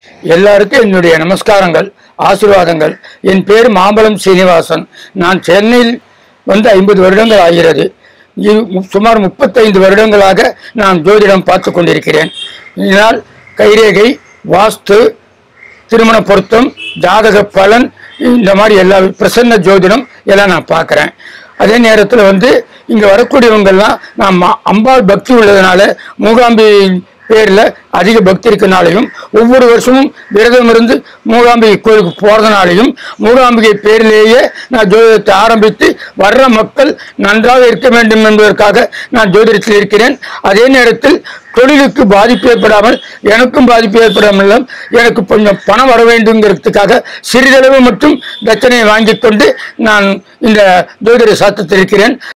எல்லாருக்கும் என்னுடைய நமஸ்காரங்கள் ஆசீர்வாதங்கள் என் பேர் மாம்பழம் சீனிவாசன் நான் சென்னையில் வந்து ஐம்பது வருடங்கள் ஆகிறது இது மு- சுமார் முப்பத்தைந்து வருடங்களாக நான் ஜோதிடம் பார்த்து கொண்டிருக்கிறேன் இதனால் கைரேகை வாஸ்து திருமண பொருத்தம் ஜாதக பலன் இந்த மாதிரி எல்லா பிரசன்ன ஜோதிடம் எல்லாம் நான் பார்க்குறேன் அதே நேரத்தில் வந்து இங்கே வரக்கூடியவங்கெல்லாம் நான் மா- அம்பாள் பக்தி உள்ளதுனால மூகாம்பி பேரில் அதிக பக்தி இருக்கனாலையும் ஒவ்வொரு வருஷமும் விரதம் இருந்து மூகாம்பிகை கோயிலுக்கு போகிறதுனாலையும் மூகாம்பிகை பேரிலேயே நான் ஜோதிடத்தை ஆரம்பித்து வர்ற மக்கள் நன்றாக இருக்க வேண்டும் என்பதற்காக நான் ஜோதிடத்தில் இருக்கிறேன் அதே நேரத்தில் தொழிலுக்கு பாதிப்பு ஏற்படாமல் எனக்கும் பாதிப்பு ஏற்படாமல் எனக்கு கொஞ்சம் பணம் வர வேண்டுங்கிறதுக்காக சிறிதளவு மட்டும் தட்சணையை வாங்கிக் கொண்டு நான் இந்த ஜோதிட சாஸ்திரத்தில் இருக்கிறேன்